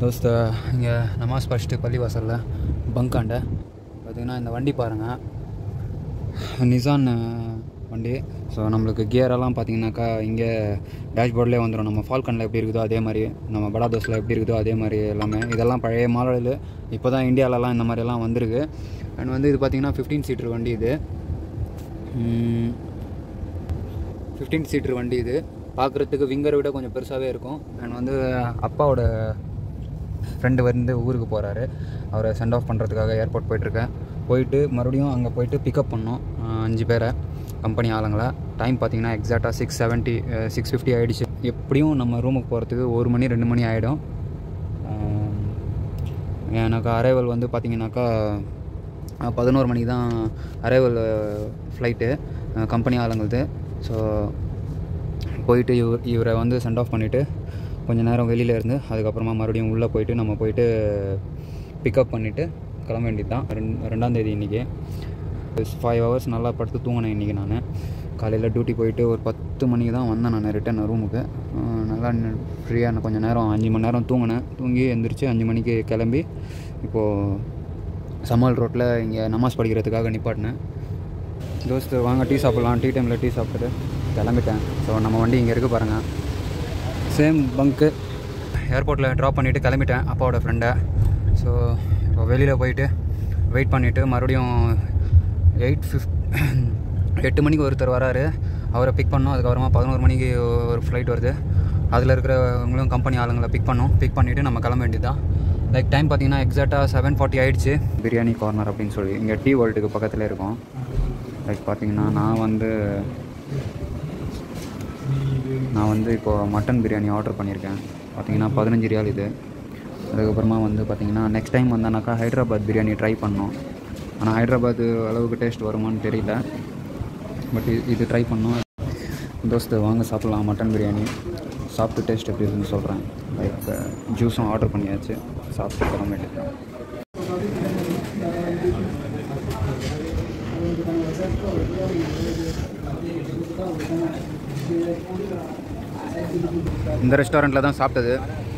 தோஸ்த இங்கே நமாஸ் படிச்சுட்டு பள்ளிவாசலில் பங்காண்ட பார்த்திங்கன்னா இந்த வண்டி பாருங்கள் நிசான் அஹ், வண்டி ஸோ நம்மளுக்கு கியரெல்லாம் பார்த்தீங்கன்னாக்கா இங்கே டேஷ்போர்ட்லேயே வந்துடும் நம்ம ஃபால்கனில் எப்படி இருக்குதோ அதே மாதிரி நம்ம படாதோஸில் எப்படி இருக்குதோ அதே மாதிரி எல்லாமே இதெல்லாம் பழைய மாடல் இப்போ தான் இந்தியாவிலலாம் இந்த மாதிரியெல்லாம் வந்திருக்கு அண்ட் வந்து இது பார்த்தீங்கன்னா ஃபிஃப்டீன் சீட்டர் வண்டி இது ஃபிஃப்டீன் சீட்டர் வண்டி இது பார்க்குறதுக்கு விங்கரை விட கொஞ்சம் பெருசாகவே இருக்கும் அண்ட் வந்து அப்பாவோட ஃப்ரெண்டு வந்து ஊருக்கு போகிறாரு அவரை சென்ட் ஆஃப் பண்ணுறதுக்காக ஏர்போர்ட் போயிட்டுருக்கேன் போயிட்டு மறுபடியும் அங்கே போயிட்டு பிக்கப் பண்ணோம் அஹ் அஞ்சு பேரை கம்பெனி ஆளுங்களை டைம் பார்த்தீங்கன்னா எக்ஸாக்டாக சிக்ஸ் செவன்ட்டி சிக்ஸ் ஃபிஃப்டி ஆகிடுச்சு எப்படியும் நம்ம ரூமுக்கு போகிறதுக்கு ஒரு மணி ரெண்டு மணி ஆகிடும் எனக்கு அரைவல் வந்து பார்த்தீங்கன்னாக்கா அஹ் பதினோரு மணிக்கு தான் அரைவல் ஃப்ளைட்டு கம்பெனி ஆளுங்களுது ஸோ போயிட்டு இவர் இவரை வந்து சென்ட் ஆஃப் பண்ணிவிட்டு கொஞ்ச நேரம் வெளியில் இருந்து அதுக்கப்புறமா மறுபடியும் உள்ளே போயிட்டு நம்ம போயிட்டு பிக்கப் பண்ணிவிட்டு கிளம்ப வேண்டியது தான் ரெண் ரெண்டாந்தேதி இன்றைக்கி ஃபைவ் ஹவர்ஸ் நல்லா படுத்து தூங்கினேன் இன்றைக்கி நான் காலையில் டியூட்டி போயிட்டு ஒரு பத்து மணிக்கு தான் வந்தேன் நான் ரிட்டன் ரூமுக்கு அஹ் நல்லா ஃப்ரீயாக கொஞ்சம் நேரம் அஞ்சு மணி நேரம் தூங்கினேன் தூங்கி எந்திரிச்சு அஞ்சு மணிக்கு கிளம்பி இப்போது சமால் ரோட்டில் இங்கே நமாஸ் படிக்கிறதுக்காக நிப்பாட்டினேன் தோஸ்து வாங்க டீ சாப்பிட்லாம் டீ டைமில் டீ சாப்பிட்டுட்டு கிளம்பிட்டேன் ஸோ நம்ம வண்டி இங்கே இருக்குது பாருங்கள் சேம் பங்க்கு ஏர்போர்ட்டில் ட்ராப் பண்ணிவிட்டு கிளம்பிட்டேன் அப்பாவோட ஃப்ரெண்டை ஸோ இப்போ வெளியில் போயிட்டு வெயிட் பண்ணிவிட்டு மறுபடியும் எயிட் ஃபிஃப்ட் எட்டு மணிக்கு ஒருத்தர் வராரு அவரை பிக் பண்ணோம் அதுக்கப்புறமா பதினோரு மணிக்கு ஒரு ஃப்ளைட் வருது அதில் இருக்கிறவங்களும் கம்பெனி ஆளுங்களை பிக் பண்ணோம் பிக் பண்ணிவிட்டு நம்ம கிளம்ப வேண்டியதுதான் லைக் டைம் பார்த்தீங்கன்னா எக்ஸாக்டாக செவன் ஃபார்ட்டி ஆயிடுச்சு பிரியாணி கார்னர் அப்படின்னு சொல்லி இங்கே டீ வேர்ல்டுக்கு பக்கத்தில் இருக்கும் லைக் பார்த்தீங்கன்னா நான் வந்து நான் வந்து இப்போது மட்டன் பிரியாணி ஆர்டர் பண்ணியிருக்கேன் பார்த்தீங்கன்னா பதினஞ்சு ரியால் இது அதுக்கப்புறமா வந்து பார்த்தீங்கன்னா நெக்ஸ்ட் டைம் வந்தானாக்கா ஹைதராபாத் பிரியாணி ட்ரை பண்ணோம் ஆனால் ஹைதராபாத் அளவுக்கு டேஸ்ட் வருமான்னு தெரியல பட் இது ட்ரை பண்ணோம் தோஸ்து வாங்க சாப்பிட்லாம் மட்டன் பிரியாணி சாப்பிட்டு டேஸ்ட் எப்படி இருக்குன்னு சொல்கிறேன் லைக் ஜூஸும் ஆர்டர் பண்ணியாச்சு சாப்பிட்டு கிளம்ப வேண்டியதுதான் இந்த ரெஸ்டாரண்ட்டில் தான் சாப்பிட்டது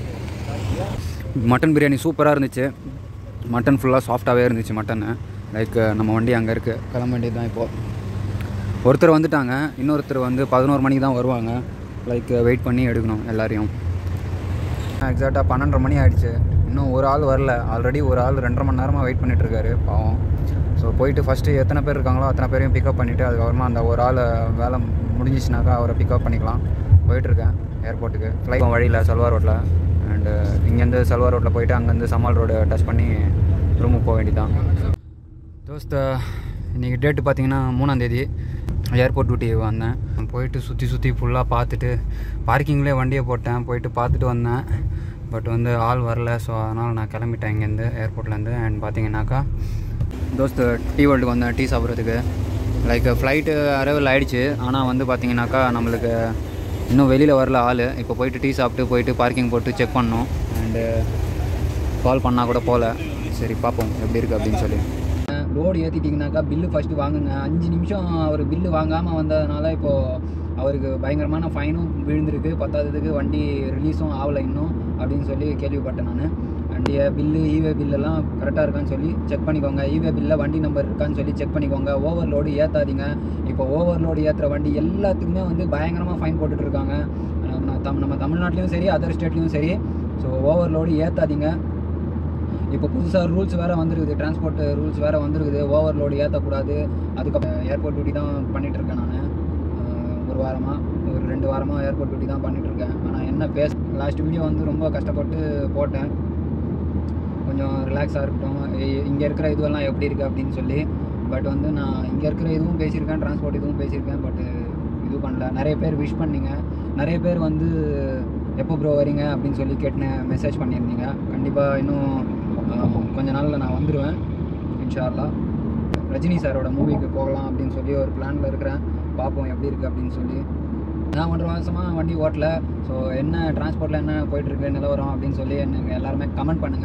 மட்டன் பிரியாணி சூப்பராக இருந்துச்சு மட்டன் ஃபுல்லாக சாஃப்டாகவே இருந்துச்சு மட்டனு லைக் நம்ம வண்டி அங்கே இருக்குது கிளம்ப வேண்டியது தான் இப்போது ஒருத்தர் வந்துட்டாங்க இன்னொருத்தர் வந்து பதினோரு மணிக்கு தான் வருவாங்க லைக் வெயிட் பண்ணி எடுக்கணும் எல்லாரையும் எக்ஸாக்டாக பன்னெண்டரை மணி ஆயிடுச்சு இன்னும் ஒரு ஆள் வரல ஆல்ரெடி ஒரு ஆள் ரெண்டரை மணி நேரமாக வெயிட் பண்ணிட்டு இருக்காரு பாவம் ஸோ போயிட்டு ஃபஸ்ட்டு எத்தனை பேர் இருக்காங்களோ அத்தனை பேரையும் பிக்கப் பண்ணிவிட்டு அதுக்கப்புறமா அந்த ஒரு ஆள் வேலை முடிஞ்சிச்சுனாக்கா அவரை பிக்கப் பண்ணிக்கலாம் போயிட்டுருக்கேன் ஏர்போர்ட்டுக்கு ஃப்ளைட் வழியில் சல்வார் ரோட்டில் அண்டு இங்கேருந்து சல்வார் ரோட்டில் போயிட்டு அங்கேருந்து சமால் ரோடு டச் பண்ணி ரூமுக்கு போக வேண்டியதான் தோஸ்த இன்றைக்கி டேட்டு பார்த்தீங்கன்னா மூணாந்தேதி ஏர்போர்ட் டியூட்டி வந்தேன் போயிட்டு சுற்றி சுற்றி ஃபுல்லாக பார்த்துட்டு பார்க்கிங்லேயே வண்டியை போட்டேன் போயிட்டு பார்த்துட்டு வந்தேன் பட் வந்து ஆள் வரல ஸோ அதனால் நான் கிளம்பிட்டேன் இங்கேருந்து ஏர்போர்ட்லேருந்து அண்ட் பார்த்தீங்கன்னாக்கா தோஸ்து டீ வேர்ல்டுக்கு வந்தேன் டீ சாப்பிட்றதுக்கு லைக் ஃப்ளைட்டு அரைவல் ஆயிடுச்சு ஆனால் வந்து பார்த்தீங்கன்னாக்கா நம்மளுக்கு இன்னும் வெளியில் வரல ஆள் இப்போ போயிட்டு டீ சாப்பிட்டு போயிட்டு பார்க்கிங் போட்டு செக் பண்ணோம் அண்டு கால் பண்ணால் கூட போகல சரி பார்ப்போம் எப்படி இருக்குது அப்படின்னு சொல்லி லோடு ஏற்றிட்டிங்கனாக்கா பில்லு ஃபஸ்ட்டு வாங்குங்க அஞ்சு நிமிஷம் அவர் பில்லு வாங்காமல் வந்ததுனால இப்போது அவருக்கு பயங்கரமான ஃபைனும் விழுந்திருக்கு பத்தாததுக்கு வண்டி ரிலீஸும் ஆகலை இன்னும் அப்படின்னு சொல்லி கேள்விப்பட்டேன் நான் வண்டிய பில்லு ஈவே பில்லெல்லாம் கரெக்டாக இருக்கான்னு சொல்லி செக் பண்ணிக்கோங்க ஈவே பில்லில் வண்டி நம்பர் இருக்கான்னு சொல்லி செக் பண்ணிக்கோங்க ஓவர்லோடு ஏற்றாதீங்க இப்போ ஓவர்லோடு ஏற்றுற வண்டி எல்லாத்துக்குமே வந்து பயங்கரமாக ஃபைன் போட்டுட்ருக்காங்க நம்ம தம் நம்ம தமிழ்நாட்டிலையும் சரி அதர் ஸ்டேட்லேயும் சரி ஸோ ஓவர்லோடு ஏற்றாதீங்க இப்போ புதுசாக ரூல்ஸ் வேறு வந்துருக்குது டிரான்ஸ்போர்ட் ரூல்ஸ் வேறு வந்துருக்குது ஓவர்லோடு ஏற்றக்கூடாது அதுக்கப்புறம் ஏர்போர்ட் டியூட்டி தான் பண்ணிகிட்ருக்கேன் நான் ஒரு வாரமாக ஒரு ரெண்டு வாரமாக ஏர்போர்ட் டியூட்டி தான் பண்ணிகிட்ருக்கேன் ஆனால் என்ன பேச லாஸ்ட் வீடியோ வந்து ரொம்ப கஷ்டப்பட்டு போட்டேன் கொஞ்சம் ரிலாக்ஸாக இருக்கட்டும் இங்கே இருக்கிற இதுவெல்லாம் எப்படி இருக்குது அப்படின்னு சொல்லி பட் வந்து நான் இங்கே இருக்கிற இதுவும் பேசியிருக்கேன் டிரான்ஸ்போர்ட் இதுவும் பேசியிருக்கேன் பட் இது பண்ணல நிறைய பேர் விஷ் பண்ணீங்க நிறைய பேர் வந்து எப்போ ப்ரோ வரீங்க அப்படின்னு சொல்லி கேட்டு மெசேஜ் பண்ணியிருந்தீங்க கண்டிப்பாக இன்னும் அஹ், கொஞ்ச நாளில் நான் வந்துடுவேன் இன்ஷால்லா ரஜினி சாரோட மூவிக்கு போகலாம் அப்படின்னு சொல்லி ஒரு பிளானில் இருக்கிறேன் பார்ப்போம் எப்படி இருக்குது அப்படின்னு சொல்லி நான் ஒன்றரை மாதமாக வண்டி ஓட்டல ஸோ என்ன டிரான்ஸ்போர்ட்டில் என்ன போயிட்டுருக்கு நிலவரம் அப்படின்னு சொல்லி எனக்கு எல்லாருமே கமெண்ட் பண்ணுங்கள்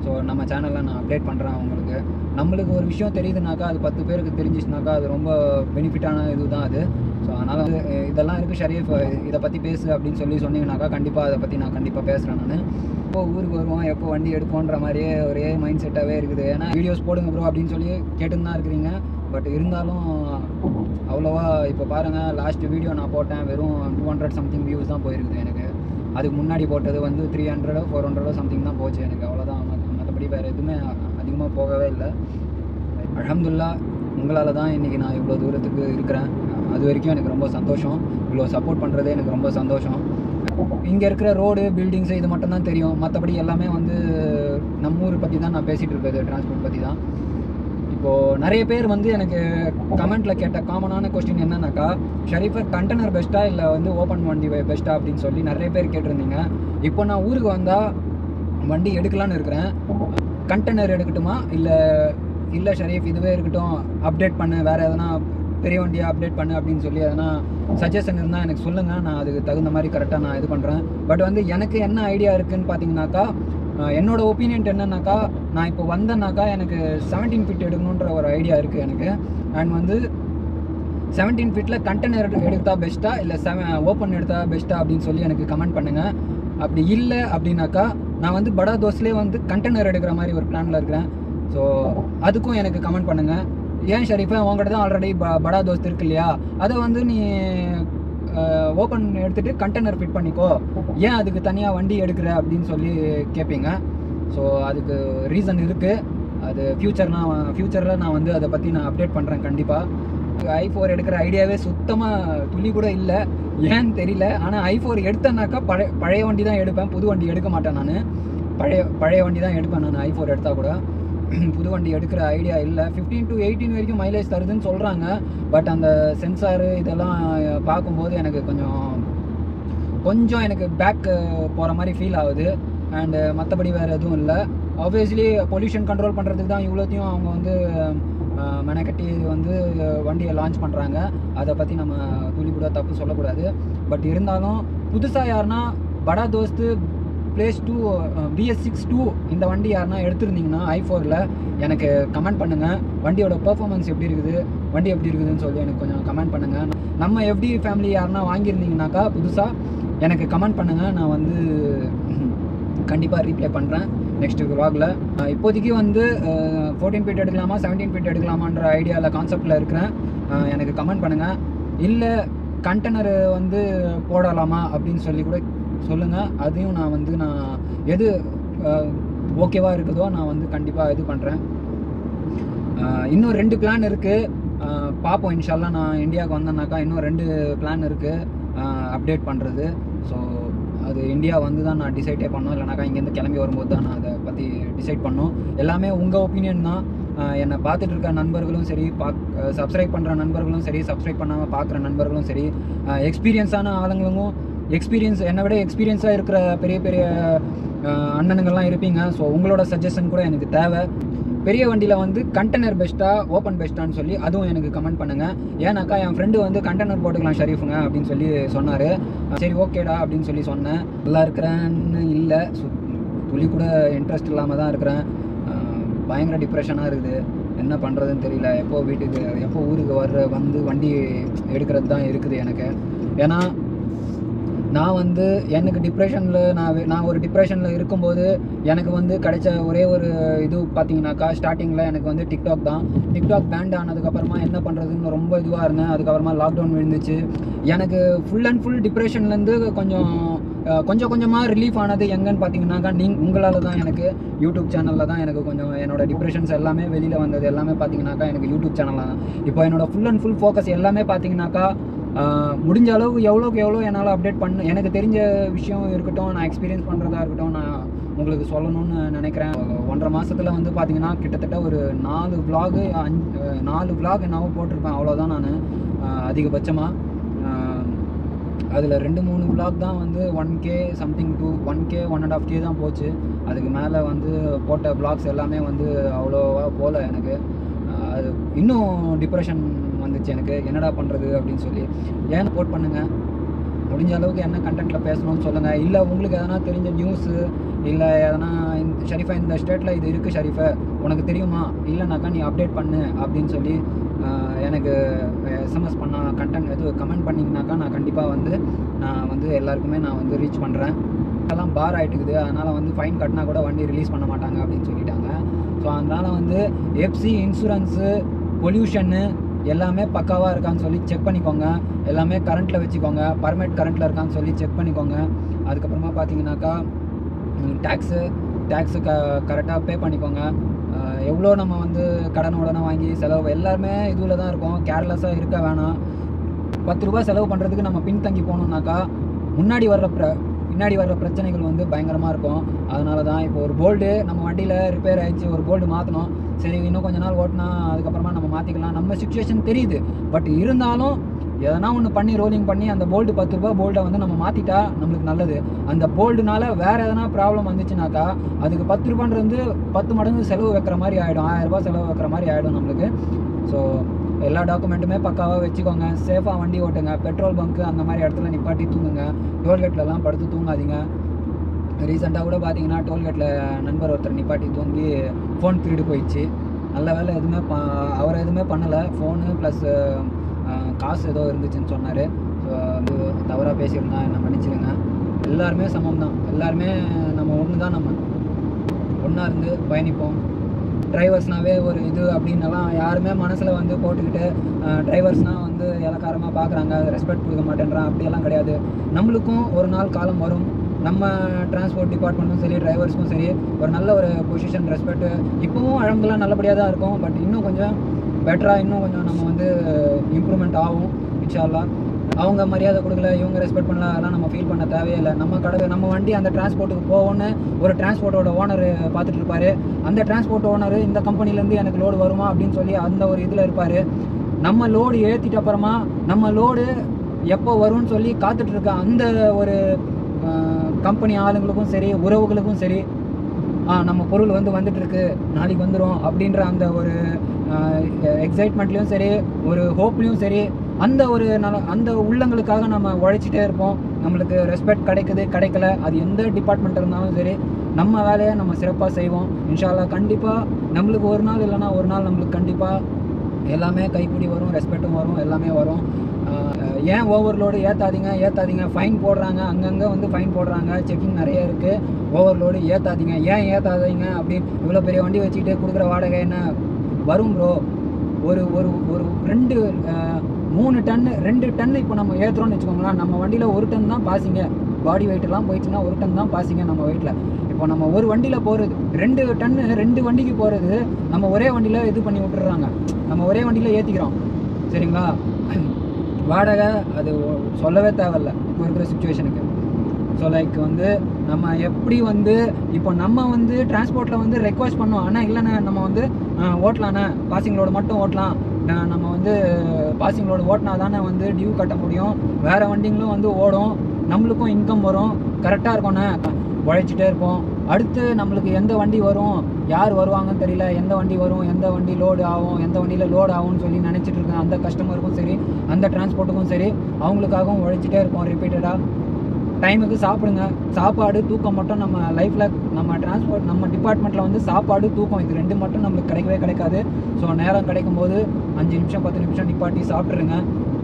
ஸோ நம்ம சேனலில் நான் அப்டேட் பண்ணுறேன் உங்களுக்கு நம்மளுக்கு ஒரு விஷயம் தெரியுதுனாக்கா அது பத்து பேருக்கு தெரிஞ்சிச்சுனாக்கா அது ரொம்ப பெனிஃபிட்டான இது தான் அது ஸோ அதனால் வந்து அஹ், இதெல்லாம் இருக்குது ஷரீஃப் இதை பற்றி பேசு அப்படின்னு சொல்லி சொன்னீங்கனாக்கா கண்டிப்பாக அதை பற்றி நான் கண்டிப்பாக பேசுகிறேன் நான் எப்போ ஊருக்கு வருவோம் எப்போ வண்டி எடுப்போன்ற மாதிரியே ஒரே மைண்ட் செட்டாகவே இருக்குது ஏன்னா வீடியோஸ் போடுங்க ப்ரோ அப்படின்னு சொல்லி கேட்டுன்னு தான் இருக்கிறீங்க பட் இருந்தாலும் அவ்வளோவா இப்போ பாருங்கள் லாஸ்ட் வீடியோ நான் போட்டேன் வெறும் டூ ஹண்ட்ரட் சம்திங் வியூஸ் தான் போயிருக்குது எனக்கு அதுக்கு முன்னாடி போட்டது வந்து த்ரீ ஹண்ட்ரடோ ஃபோர் ஹண்ட்ரடோ சம்திங் தான் போச்சு எனக்கு அவ்வளோதான் மற்றபடி வேறு எதுவுமே அதிகமாக போகவே இல்லை அல்ஹம்துலில்லா உங்களால் தான் இன்றைக்கி நான் இவ்வளோ தூரத்துக்கு இருக்கிறேன் அது வரைக்கும் எனக்கு ரொம்ப சந்தோஷம் இவ்வளோ சப்போர்ட் பண்ணுறதே எனக்கு ரொம்ப சந்தோஷம் இங்கே இருக்கிற ரோடு பில்டிங்ஸு இது மட்டும் தான் தெரியும் மற்றபடி எல்லாமே வந்து நம்ம ஊர் பற்றி தான் நான் பேசிகிட்டு இருக்கிறது டிரான்ஸ்போர்ட் பற்றி தான் இப்போது நிறைய பேர் வந்து எனக்கு கமெண்ட்டில் கேட்ட காமனான கொஸ்டின் என்னன்னாக்கா ஷரீஃபர் கண்டெய்னர் பெஸ்ட்டா இல்லை வந்து ஓப்பன் வண்டி பெஸ்ட்டா அப்படின்னு சொல்லி நிறைய பேர் கேட்டிருந்தீங்க இப்போ நான் ஊருக்கு வந்தால் வண்டி எடுக்கலான்னு இருக்கிறேன் கண்டெய்னர் எடுக்கட்டுமா இல்லை இல்லை ஷரீஃப் இதுவே இருக்கட்டும் அப்டேட் பண்ணு வேறு எதனா பெரிய வண்டியை அப்டேட் பண்ணு அப்படின்னு சொல்லி எதனா சஜஷன் இருந்தால் எனக்கு சொல்லுங்கள் நான் அதுக்கு தகுந்த மாதிரி கரெக்டாக நான் இது பண்ணுறேன் பட் வந்து எனக்கு என்ன ஐடியா இருக்குன்னு பார்த்தீங்கன்னாக்கா அஹ் என்னோட ஒப்பீனியன் என்னன்னாக்கா நான் இப்போ வந்தேன்னாக்கா எனக்கு செவன்டீன் ஃபிட் எடுக்கணுன்ற ஒரு ஐடியா இருக்குது எனக்கு அண்ட் வந்து செவன்டீன் ஃபீட்டில் கண்டெய்னர் எடுத்தா பெஸ்ட்டா இல்லை செவன் ஓப்பன் எடுத்தா பெஸ்ட்டா அப்படின்னு சொல்லி எனக்கு கமெண்ட் பண்ணுங்கள் அப்படி இல்லை அப்படின்னாக்கா நான் வந்து படா தோஸ்லேயே வந்து கண்டெய்னர் எடுக்கிற மாதிரி ஒரு பிளானில் இருக்கிறேன் ஸோ அதுக்கும் எனக்கு கமெண்ட் பண்ணுங்கள் ஏன் ஷரீஃபா உங்கள்கிட்ட தான் ஆல்ரெடி ப படா தோஸ்த் இருக்கு இல்லையா அதை வந்து நீ ஓப்பன் எடுத்துகிட்டு கண்டெய்னர் ஃபிட் பண்ணிக்கோ ஏன் அதுக்கு தனியாக வண்டி எடுக்கிற அப்படின்னு சொல்லி கேட்பீங்க ஸோ அதுக்கு ரீசன் இருக்குது அது ஃப்யூச்சர் நான் ஃப்யூச்சரில் நான் வந்து அதை பற்றி நான் அப்டேட் பண்ணுறேன் கண்டிப்பாக ஐ ஃபோர் எடுக்கிற ஐடியாவே சுத்தமாக துளி கூட இல்லை ஏன்னு தெரியல ஆனால் ஐ ஃபோர் எடுத்தேன்னாக்கா பழைய பழைய வண்டி தான் எடுப்பேன் புது வண்டி எடுக்க மாட்டேன் நான் பழைய பழைய வண்டி தான் எடுப்பேன் நான் ஐ ஃபோர் எடுத்தால் கூட புது வண்டி எடுக்கிற ஐடியா இல்லை ஃபிஃப்டீன் டு எயிட்டீன் வரைக்கும் மைலேஜ் தருதுன்னு சொல்கிறாங்க பட் அந்த சென்சாரு இதெல்லாம் பார்க்கும்போது எனக்கு கொஞ்சம் கொஞ்சம் எனக்கு பேக் போகிற மாதிரி ஃபீல் ஆகுது அண்டு மற்றபடி வேறு எதுவும் இல்லை ஆப்வியஸ்லி பொல்யூஷன் கண்ட்ரோல் பண்ணுறதுக்கு தான் இவ்வளோத்தையும் அவங்க வந்து அஹ், மெனக்கட்டி வந்து வண்டியை லான்ச் பண்ணுறாங்க அதை பற்றி நம்ம துளி கூட தப்பு சொல்லக்கூடாது பட் இருந்தாலும் புதுசாக யாருன்னா படா தோஸ்து பிளேஸ் டூ பிஎஸ் சிக்ஸ் டூ இந்த வண்டி யாருன்னா எடுத்திருந்தீங்கன்னா ஐ ஃபோரில் எனக்கு கமெண்ட் பண்ணுங்கள் வண்டியோட பெர்ஃபார்மன்ஸ் எப்படி இருக்குது வண்டி எப்படி இருக்குதுன்னு சொல்லி எனக்கு கொஞ்சம் கமெண்ட் பண்ணுங்கள் நம்ம எஃப்டி ஃபேமிலி யாருன்னா வாங்கியிருந்தீங்கனாக்கா புதுசாக எனக்கு கமெண்ட் பண்ணுங்கள் நான் வந்து கண்டிப்பாக ரீப்ளை பண்ணுறேன் நெக்ஸ்ட் விலாகில் இப்போதைக்கு வந்து ஃபோர்டீன் ஃபீட் எடுக்கலாமா செவன்டீன் ஃபீட் எடுக்கலாமான்ற ஐடியாவில் கான்செப்டில் இருக்கிறேன் அஹ், எனக்கு கமெண்ட் பண்ணுங்கள் இல்லை கண்டெய்னர் வந்து போடலாமா அப்படின்னு சொல்லி கூட சொல்லுங்கள் அதையும் நான் வந்து நான் எது ஓகேவாக இருக்குதோ நான் வந்து கண்டிப்பாக இது பண்ணுறேன் இன்னும் ரெண்டு பிளான் இருக்குது பார்ப்போம் இன்ஷால்லா நான் இந்தியாவுக்கு வந்தேன்னாக்கா இன்னும் ரெண்டு பிளான் இருக்குது அப்டேட் பண்ணுறது ஸோ அது இந்தியா வந்து தான் நான் டிசைடே பண்ணோம் இல்லைனாக்கா இங்கேருந்து கிளம்பி வரும்போது தான் நான் அதை பற்றி டிசைட் பண்ணோம் எல்லாமே உங்கள் ஒப்பீனியன் தான் ஆஹ் என்னை பார்த்துட்டு இருக்க நண்பர்களும் சரி பாக் சப்ஸ்கிரைப் பண்ணுற நண்பர்களும் சரி சப்ஸ்கிரைப் பண்ணாமல் பார்க்குற நண்பர்களும் சரி எக்ஸ்பீரியன்ஸான ஆளுங்களும் எக்ஸ்பீரியன்ஸ் என்னை விட எக்ஸ்பீரியன்ஸாக இருக்கிற பெரிய பெரிய ஆஹ் அண்ணனுங்கள்லாம் இருப்பீங்க ஸோ உங்களோட சஜஷன் கூட எனக்கு தேவை பெரிய வண்டியில் வந்து கண்டெய்னர் பெஸ்ட்டா ஓப்பன் பெஸ்ட்டான்னு சொல்லி அதுவும் எனக்கு கமெண்ட் பண்ணுங்கள் ஏன்னாக்கா என் ஃப்ரெண்டு வந்து கண்டெய்னர் போட்டுக்கலாம் ஷரீஃபுங்க அப்படின்னு சொல்லி சொன்னார் சரி ஓகேடா அப்படின்னு சொல்லி சொன்னேன் நல்லா இருக்கிறேன்னு இல்லை சு துளி கூட இன்ட்ரெஸ்ட் இல்லாமல் தான் இருக்கிறேன் ஆஹ் பயங்கர டிப்ரெஷனாக இருக்குது என்ன பண்ணுறதுன்னு தெரியல எப்போ வீட்டுக்கு எப்போ ஊருக்கு வர்ற வந்து வண்டி எடுக்கிறது தான் இருக்குது எனக்கு ஏன்னா நான் வந்து எனக்கு டிப்ரெஷனில் நான் வே- நான் ஒரு டிப்ரெஷனில் இருக்கும்போது எனக்கு வந்து கிடைச்ச ஒரே ஒரு இது பார்த்தீங்கன்னாக்கா ஸ்டார்டிங்கில் எனக்கு வந்து டிக்டாக் தான் டிக்டாக் பேண்ட் ஆனதுக்கப்புறமா என்ன பண்ணுறதுன்னு ரொம்ப இதுவாக இருந்தேன் அதுக்கப்புறமா லாக்டவுன் விழுந்துச்சு எனக்கு ஃபுல் அண்ட் ஃபுல் டிப்ரெஷன்லேருந்து கொஞ்சம் அஹ், கொஞ்சம் கொஞ்சமாக ரிலீஃப் ஆனது எங்கன்னு பார்த்தீங்கன்னாக்கா நீ உங்களால் தான் எனக்கு யூடியூப் சேனலில் தான் எனக்கு கொஞ்சம் என்னோட டிப்ரெஷன்ஸ் எல்லாமே வெளியில் வந்தது எல்லாமே பார்த்தீங்கன்னாக்கா எனக்கு யூடியூப் சேனலில் தான் இப்போ என்னோட ஃபுல் அண்ட் ஃபுல் ஃபோக்கஸ் எல்லாமே பார்த்தீங்கன்னாக்கா ஆஹ் முடிஞ்ச அளவுக்கு எவ்வளோக்கு எவ்வளோ என்னால் அப்டேட் பண்ண எனக்கு தெரிஞ்ச விஷயம் இருக்கட்டும் நான் எக்ஸ்பீரியன்ஸ் பண்ணுறதா இருக்கட்டும் நான் உங்களுக்கு சொல்லணும்னு நினைக்கிறேன் ஒன்றரை மாதத்தில் வந்து பார்த்தீங்கன்னா கிட்டத்தட்ட ஒரு நாலு vlog அஞ்சு நாலு vlog என்னவோ போட்டிருப்பேன் அவ்வளோதான் நான் அதிகபட்சமாக அதில் ரெண்டு மூணு vlog தான் வந்து one K something two one K one and half K தான் போச்சு அதுக்கு மேலே வந்து போட்ட vlogs எல்லாமே வந்து அவ்வளோவா போகல எனக்கு ஆஹ் அது இன்னும் டிப்ரெஷன் வந்துச்சு எனக்கு என்னடா பண்ணுறது அப்படின்னு சொல்லி ஏன் சப்போர்ட் பண்ணுங்கள் முடிஞ்ச அளவுக்கு என்ன கண்டென்ட்டில் பேசணும்னு சொல்லுங்கள் இல்லை உங்களுக்கு எதனா தெரிஞ்ச நியூஸு இல்லை எதனா இந்த ஷரீஃபா இந்த ஸ்டேட்டில் இது இருக்குது ஷரீஃபா உனக்கு தெரியுமா இல்லைனாக்கா நீ அப்டேட் பண்ணு அப்படின்னு சொல்லி ஆஹ், எனக்கு எஸ்எம்எஸ் பண்ண கண்டென்ட் இது கமெண்ட் பண்ணிங்கனாக்கா நான் கண்டிப்பாக வந்து நான் வந்து எல்லாருக்குமே நான் வந்து ரீச் பண்ணுறேன் எல்லாம் பார் ஆகிட்டுக்குது அதனால் வந்து ஃபைன் கட்டினா கூட வண்டி ரிலீஸ் பண்ண மாட்டாங்க அப்படின்னு சொல்லிட்டாங்க ஸோ அதனால் வந்து எஃப்சி இன்சூரன்ஸு பொல்யூஷன்னு எல்லாமே பக்காவாக இருக்கான்னு சொல்லி செக் பண்ணிக்கோங்க எல்லாமே கரண்ட்டில் வச்சுக்கோங்க பர்மனெண்ட் கரண்ட்டில் இருக்கான்னு சொல்லி செக் பண்ணிக்கோங்க அதுக்கப்புறமா பார்த்தீங்கன்னாக்கா டேக்ஸு டேக்ஸு க கரெக்டாக பே பண்ணிக்கோங்க அஹ் எவ்வளோ நம்ம வந்து கடன் உடனே வாங்கி செலவு எல்லாருமே இதுவில் தான் இருக்கோம் கேர்லெஸ்ஸாக இருக்க வேணாம் பத்து ரூபாய் செலவு பண்ணுறதுக்கு நம்ம பின்தங்கி போனோம்னாக்கா முன்னாடி வர்ற பிர பின்னாடி வர்ற பிரச்சனைகள் வந்து பயங்கரமாக இருக்கும் அதனால தான் இப்போ ஒரு போல்டு நம்ம வண்டியில் ரிப்பேர் ஆயிடுச்சு ஒரு போல்டு மாற்றணும் சரி இன்னும் கொஞ்ச நாள் ஓட்டினா அதுக்கப்புறமா நம்ம மாற்றிக்கலாம் நம்ம சுச்சுவேஷன் தெரியுது பட் இருந்தாலும் எதனா ஒன்று பண்ணி ரோலிங் பண்ணி அந்த போல்டு பத்து ரூபாய் போல்டை வந்து நம்ம மாற்றிட்டா நம்மளுக்கு நல்லது அந்த போல்டுனால வேற எதனா ப்ராப்ளம் வந்துச்சுனாக்கா அதுக்கு பத்து ரூபான்றது வந்து பத்து மடங்கு செலவு வைக்கிற மாதிரி ஆகிடும் ஆயிரம் ரூபாய் செலவு வைக்கிற மாதிரி ஆகிடும் நம்மளுக்கு ஸோ எல்லா டாக்குமெண்ட்டுமே பக்காவாக வச்சுக்கோங்க சேஃபாக வண்டி ஓட்டுங்க பெட்ரோல் பங்க்கு அந்த மாதிரி இடத்துல நிப்பாட்டி தூங்குங்க டோல்கேட்லலாம் படுத்து தூங்காதீங்க ரீசெண்டாக கூட பார்த்தீங்கன்னா டோல்கேட்டில் நண்பர் ஒருத்தர் நிப்பாட்டி தூங்கி ஃபோன் திருடு போயிடுச்சு நல்ல வேலை எதுவுமே ப அவர் எதுவுமே பண்ணலை ஃபோனு ப்ளஸ் காசு ஏதோ இருந்துச்சுன்னு சொன்னார் ஸோ அது தவறாக பேசியிருந்தா என்ன மன்னிச்சிடுங்க எல்லாருமே சமம் தான் எல்லாருமே நம்ம ஒன்று தான் நம்ம ஒன்றா இருந்து பயணிப்போம் டிரைவர்ஸ்னாவே ஒரு இது அப்படின்னலாம் யாருமே மனசில் வந்து போட்டுக்கிட்டு டிரைவர்ஸ்னால் வந்து இலக்காரமாக பார்க்குறாங்க ரெஸ்பெக்ட் கொடுக்க மாட்டேன்றான் அப்படியெல்லாம் கிடையாது நம்மளுக்கும் ஒரு நாள் காலம் வரும் நம்ம டிரான்ஸ்போர்ட் டிபார்ட்மெண்ட்டும் சரி டிரைவர்ஸ்க்கும் சரி ஒரு நல்ல ஒரு பொசிஷன் ரெஸ்பெக்ட் இப்போவும் அழகுலாம் நல்லபடியாக தான் இருக்கும் பட் இன்னும் கொஞ்சம் பெட்டராக இன்னும் கொஞ்சம் நம்ம வந்து இம்ப்ரூவ்மெண்ட் ஆகும் இன்ஷால்லா அவங்க மரியாதை கொடுக்கல இவங்க ரெஸ்பெக்ட் பண்ணல அதெல்லாம் நம்ம ஃபீல் பண்ண தேவையே இல்லை நம்ம கடை நம்ம வண்டி அந்த டிரான்ஸ்போர்ட்டுக்கு போகணும்னு ஒரு டிரான்ஸ்போர்ட்டோட ஓனர் பார்த்துட்டு இருப்பாரு அந்த டிரான்ஸ்போர்ட் ஓனர் இந்த கம்பெனிலேருந்து எனக்கு லோடு வருமா அப்படின்னு சொல்லி அந்த ஒரு இதில் இருப்பார் நம்ம லோடு ஏற்றிட்ட அப்புறமா நம்ம லோடு எப்போ வரும்னு சொல்லி காத்துட்டு இருக்க அந்த ஒரு கம்பெனி ஆளுங்களுக்கும் சரி உறவுகளுக்கும் சரி ஆ நம்ம பொருள் வந்து வந்துட்டு இருக்கு நாளைக்கு வந்துடும் அப்படின்ற அந்த ஒரு எக்ஸைட்மெண்ட்லேயும் சரி ஒரு ஹோப்லேயும் சரி அந்த ஒரு நல அந்த உள்ளங்களுக்காக நம்ம உழைச்சிட்டே இருப்போம் நம்மளுக்கு ரெஸ்பெக்ட் கிடைக்குது கிடைக்கல அது எந்த டிபார்ட்மெண்ட் இருந்தாலும் சரி நம்ம வேலையை நம்ம சிறப்பாக செய்வோம் இன்ஷால்லா கண்டிப்பாக நம்மளுக்கு ஒரு நாள் இல்லைன்னா ஒரு நாள் நம்மளுக்கு கண்டிப்பாக எல்லாமே கைப்பிடி வரும் ரெஸ்பெக்ட்டும் வரும் எல்லாமே வரும் ஆஹ் ஏன் ஓவர்லோடு ஏற்றாதீங்க ஏற்றாதீங்க ஃபைன் போடுறாங்க அங்கங்கே வந்து ஃபைன் போடுறாங்க செக்கிங் நிறைய இருக்குது ஓவர்லோடு ஏற்றாதீங்க ஏன் ஏற்றாதீங்க அப்படின்னு இவ்வளோ பெரிய வண்டி வச்சுக்கிட்டு கொடுக்குற வாடகை என்ன வரும் ப்ரோ ஒரு ஒரு ஒரு ரெண்டு ஆஹ் மூணு டன்னு ரெண்டு டன் இப்போ நம்ம ஏற்றுறோம்னு வச்சுக்கோங்களேன் நம்ம வண்டியில் ஒரு டன் தான் பாசிங்க பாடி வெயிட்லாம் போயிடுச்சுன்னா ஒரு டன் தான் பாசிங்க நம்ம வெயிட்டில் இப்போ நம்ம ஒரு வண்டியில் போகிறது ரெண்டு டன்னு ரெண்டு வண்டிக்கு போகிறது நம்ம ஒரே வண்டியில் இது பண்ணி விட்டுறாங்க நம்ம ஒரே வண்டியில் ஏற்றிக்கிறோம் சரிங்களா வாடகை அது ஒ- சொல்லவே தேவையில்ல இப்போ இருக்கிற சுச்சுவேஷனுக்கு ஸோ லைக் வந்து நம்ம எப்படி வந்து இப்போ நம்ம வந்து டிரான்ஸ்போர்ட்டில் வந்து ரெக்வஸ்ட் பண்ணோம் ஆனால் இல்லைண்ணே நம்ம வந்து ஆஹ், ஓட்டலாண்ணே பாசிங் லோடு மட்டும் ஓட்டலாம் நான் நம்ம வந்து பாசிங் லோடு ஓட்டினா தானே வந்து டியூ கட்ட முடியும் வேறு வண்டிங்களும் வந்து ஓடும் நம்மளுக்கும் இன்கம் வரும் கரெக்டாக இருக்கும்ண்ணே உழைச்சிட்டே இருப்போம் அடுத்து நம்மளுக்கு எந்த வண்டி வரும் யார் வருவாங்கன்னு தெரியல எந்த வண்டி வரும் எந்த வண்டி லோடு ஆகும் எந்த வண்டியில் லோடு ஆகும்னு சொல்லி நினச்சிட்டு இருக்கேன் அந்த கஸ்டமருக்கும் சரி அந்த டிரான்ஸ்போர்ட்டுக்கும் சரி அவங்களுக்காகவும் உழைச்சிட்டே இருப்போம் ரிப்பீட்டடாக டைமுக்கு சாப்பிடுங்க சாப்பாடு தூக்கம் மட்டும் நம்ம லைஃப்பில் நம்ம டிரான்ஸ்போர்ட் நம்ம டிபார்ட்மெண்ட்டில் வந்து சாப்பாடு தூக்கம் இது ரெண்டு மட்டும் நம்மளுக்கு கிடைக்கவே கிடைக்காது ஸோ நேரம் கிடைக்கும் போது அஞ்சு நிமிஷம் பத்து நிமிஷம் நிப்பாட்டி சாப்பிட்ருங்க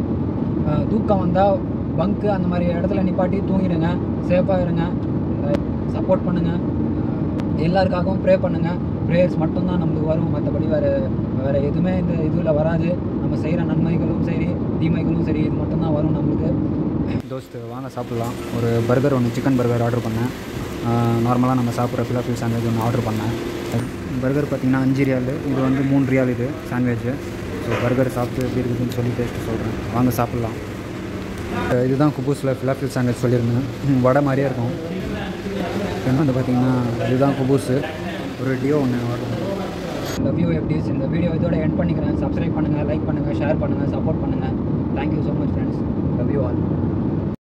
அஹ் தூக்கம் வந்தால் பங்க்கு அந்த மாதிரி இடத்துல நிப்பாட்டி தூங்கிடுங்க சேஃபாக இருங்க சப்போர்ட் பண்ணுங்கள் எல்லாருக்காகவும் ப்ரே பண்ணுங்கள் ப்ரேயர்ஸ் மட்டும்தான் நம்மளுக்கு வரும் மற்றபடி வேறு வேறு எதுவுமே இந்த இதில் வராது நம்ம செய்கிற நன்மைகளும் சரி தீமைகளும் சரி இது மட்டும்தான் வரும் நம்மளுக்கு தோஸ்து வாங்க சாப்பிட்லாம் ஒரு பர்கர் ஒன்று சிக்கன் பர்கர் ஆர்டர் பண்ணேன் நார்மலாக நம்ம சாப்பிட்ற ஃபிலாஃபில் சாண்ட்விச் ஒன்று ஆர்டர் பண்ணேன் பர்கர் பார்த்தீங்கன்னா அஞ்சு ரியால் இது வந்து மூணு ரியால் இது சாண்ட்விட்சு ஸோ பர்கர் சாப்பிட்டு எப்படி இருக்குதுன்னு சொல்லி டேஸ்ட்டு சொல்கிறேன் வாங்க சாப்பிட்லாம் அஹ் இதுதான் குபூஸில் ஃபிலாஃபில் சாண்ட்விச் சொல்லியிருந்தேன் ம், வடை மாதிரியே இருக்கும் இன்னும் வந்து பார்த்தீங்கன்னா இதுதான் குபூஸு ஒரு டியோ ஒன்று ஆர்டர் பண்ணேன் இந்த வியூ எப்படிஸ் இந்த வீடியோ இதோட எண்ட் பண்ணிக்கிறேன் சப்ஸ்கிரைப் பண்ணுங்கள் லைக் பண்ணுங்கள் ஷேர் பண்ணுங்கள் சப்போர்ட் பண்ணுங்கள் thank you so much friends love you all